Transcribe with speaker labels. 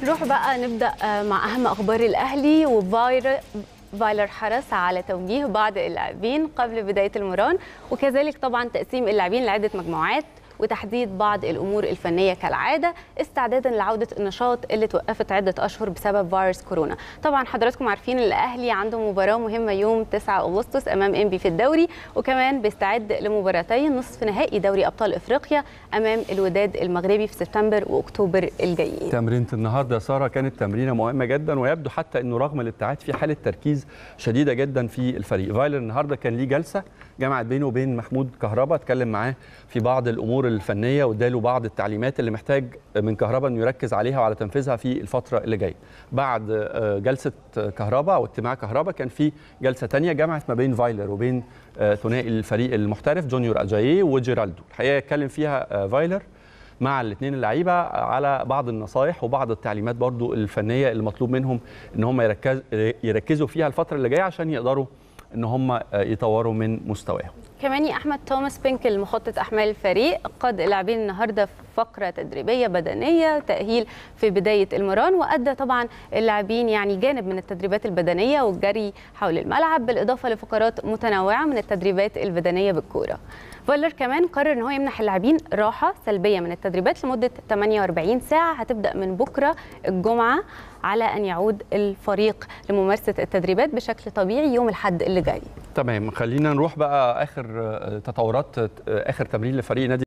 Speaker 1: نروح بقى نبدا مع اهم اخبار الاهلي وفاير فايلر حرص على توجيه بعض اللاعبين قبل بدايه المران وكذلك طبعا تقسيم اللاعبين لعده مجموعات وتحديد بعض الامور الفنيه كالعاده استعدادا لعوده النشاط اللي توقفت عده اشهر بسبب فيروس كورونا طبعا حضراتكم عارفين الاهلي عنده مباراه مهمه يوم 9 اغسطس امام انبي في الدوري وكمان بيستعد لمباراتين نصف نهائي دوري ابطال افريقيا امام الوداد المغربي في سبتمبر واكتوبر الجايين
Speaker 2: تمرينة النهارده يا ساره كانت تمرينه مهمه جدا ويبدو حتى انه رغم الابتعاد في حاله تركيز شديده جدا في الفريق فايلر النهارده كان ليه جلسه جمعت بينه وبين محمود كهربا اتكلم معاه في بعض الامور الفنيه واداله بعض التعليمات اللي محتاج من كهربا انه يركز عليها وعلى تنفيذها في الفتره اللي جايه بعد جلسه كهربا او اجتماع كهربا كان في جلسه ثانيه جمعت ما بين فايلر وبين ثنائي الفريق المحترف جونيور اجاييه وجيرالدو الحقيقه اتكلم فيها فايلر مع الاثنين اللعيبه على بعض النصائح وبعض التعليمات برضو الفنيه اللي مطلوب منهم ان هم يركز يركزوا فيها الفتره اللي جايه عشان يقدروا ان هم يطوروا من مستواهم
Speaker 1: كمان احمد توماس بينكل مخطط احمال الفريق قاد اللاعبين النهارده في فقره تدريبيه بدنيه تاهيل في بدايه المران وادى طبعا اللاعبين يعني جانب من التدريبات البدنيه والجري حول الملعب بالاضافه لفقرات متنوعه من التدريبات البدنيه بالكوره فايلر كمان قرر ان هو يمنح اللاعبين راحه سلبيه من التدريبات لمده 48 ساعه هتبدا من بكره الجمعه على ان يعود الفريق لممارسه التدريبات بشكل طبيعي يوم الاحد اللي جاي
Speaker 2: تمام خلينا نروح بقى اخر تطورات اخر تمرين لفريق نادي